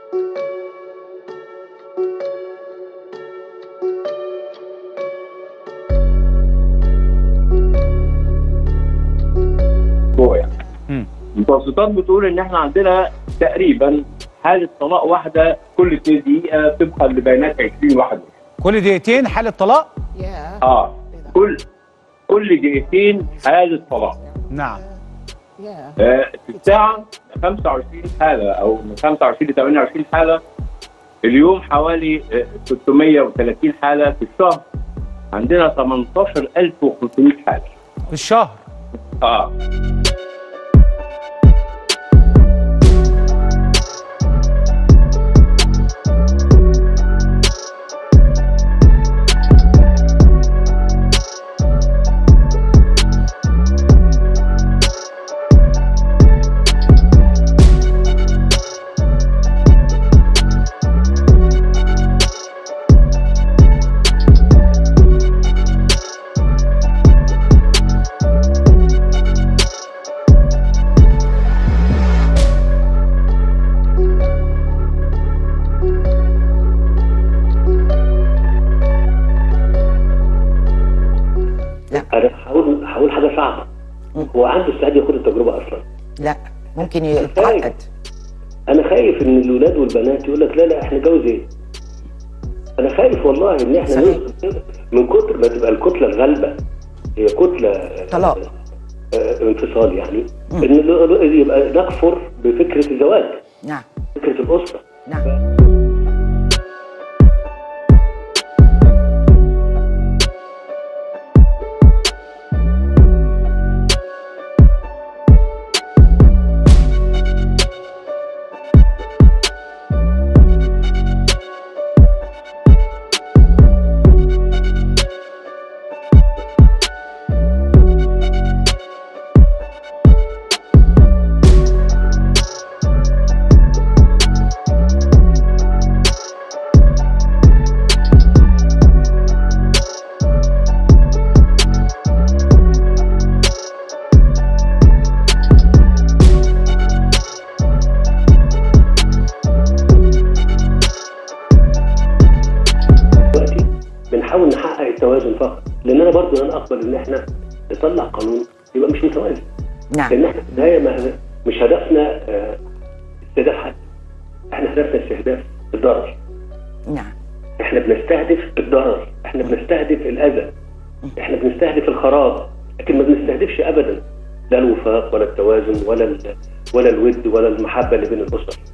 المتوسطات بتقول ان احنا عندنا تقريبا حاله طلاق واحده كل دقيقه طبقا لبيانات 2021 كل دقيقتين حاله طلاق يا اه كل كل دقيقتين حاله طلاق نعم يا آه، في الساعه 25 حاله او من 25 ل 28 حاله اليوم حوالي آه، 630 حاله في الشهر عندنا 18500 حاله في الشهر اه انا هقول هقول حاجه صعبه هو عنده استعداد ياخد التجربه اصلا لا ممكن يتعقد انا خايف ان الولاد والبنات يقول لك لا لا احنا نتجوز ايه انا خايف والله ان احنا صحيح. نوصل كده من كتر ما تبقى الكتله الغالبه هي كتله آه، طلاق. آه، انفصال يعني ان ال- ال- يبقى نكفر بفكره الزواج نعم فكره الاسره نعم دلوقتي بنحاول نحقق التوازن فقط لان انا برضو انا اقبل ان احنا نطلع قانون يبقى مش متوازن نعم لان احنا في النهايه ما- مش هدفنا آه، استهداف حد احنا هدفنا استهداف الضرر نعم احنا بنستهدف الضرر احنا بنستهدف الاذى احنا بنستهدف الخراب لكن ما بنستهدفش ابدا لا الوفاق ولا التوازن ولا ال- ولا الود ولا المحبه اللي بين الاسر